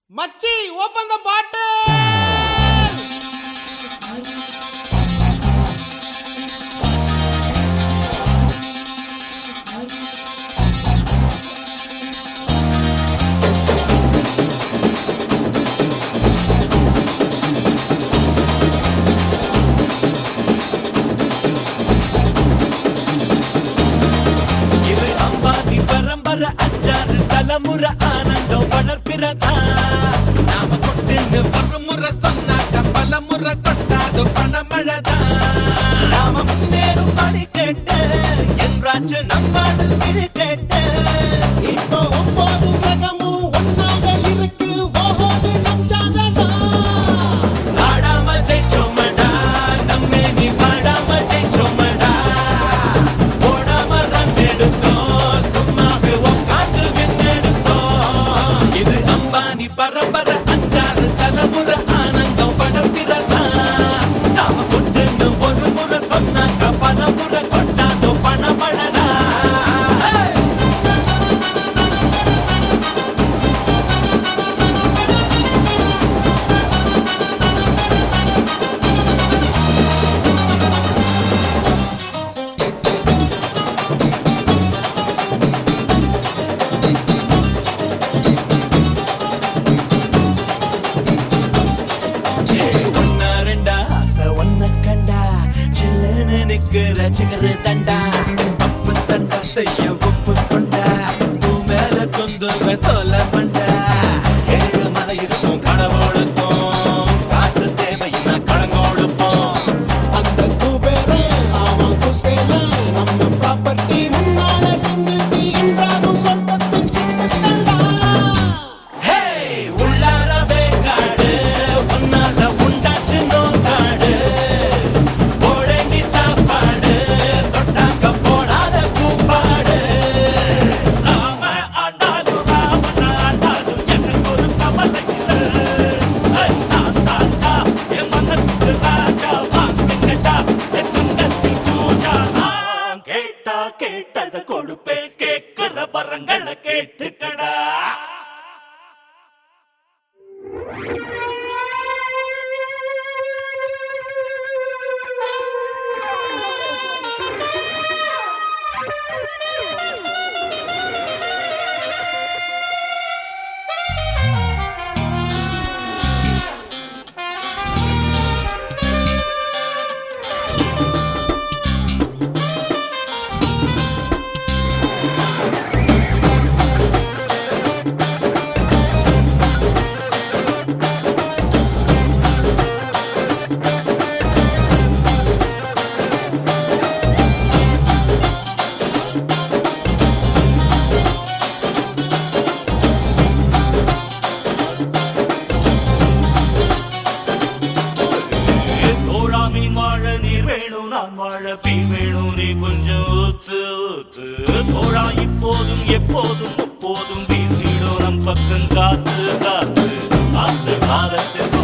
மச்சி open the பாட்டில் இது அம்பானி பரம்பரை அஞ்சாறு தலைமுறை ஆனந்தம் வளர்ப்பிறதா நாம கொண்டு ஒரு முறை சொன்னாக்க பல முறை கொட்டாது பணமழதா நாம முன்னேறும் படி கேட்டு என்றாச்சு நம்மாடு கேட்டு இப்போ ஒன்பது கிரகமும் ஒன்னாக இருக்கு ஓஹோடு நம் ஜாதகம் ஆடாம ஜெயிச்சோமடா நம்மே நீ பாடாம ஜெயிச்சோமடா போடாம ரன் எடுத்தோம் சும்மாவே உட்காந்து விண்ணெடுத்தோம் இது அம்பானி பரம்பரை அஞ்சாறு தலைமுறை ஆனந்தம் படப்பிறதா நாம கொண்டு ஒரு முறை சொன்னாக்க பல முறை கொண்டாதோ பணமழடா ஒன்னா ரெண்டா ஆசை ஒன்ன கண்டா சில்லுன்னு நிக்கிற சிகரு தண்டா அப்பு தண்டா செய்ய ஒப்பு கொண்டா பூ மேல கொந்து சொல்ல பண்டா ஏழு மலை இருக்கும் கடவுளுக்கும் காசு தேவைன்னா கடங்கோடுப்போம் அந்த குபேரே அவன் குசேல நம்ம ப்ராப்பர்ட்டி முன்னால சிங்கிட்டி என்றாகும் சொர்க்கத்தின் சித்துக்கள்டா ஹே உள்ளாரவே காடு உன்னால உண்டாச்சு நோக்காடு போடங்கி சாப்பாடு தொட்டாக்க போடாத கூப்பாடு நாம ஆண்டாலும் ராமன் ஆண்டாலும் எனக்கு ஒரு கவலை இல்லை ஐ, நான் தாண்டா என் மனசுக்கு ராஜா வாங்க கேட்டா என் துங்கத்தில் பூஜா நான் கேட்டா கேட்டதை கொடுப்பேன் கேட்கிற வரங்களை கேட்டுக்கடா தோழா மீன் வாழ நீர் வேணும் நான் வாழ பீ வேணும் நீ கொஞ்சம் ஊத்து ஊத்து தோழா இப்போதும் எப்போதும் எப்போதும் வீசிடும் நம் பக்கம் காத்து காத்து காத்து காலத்தில்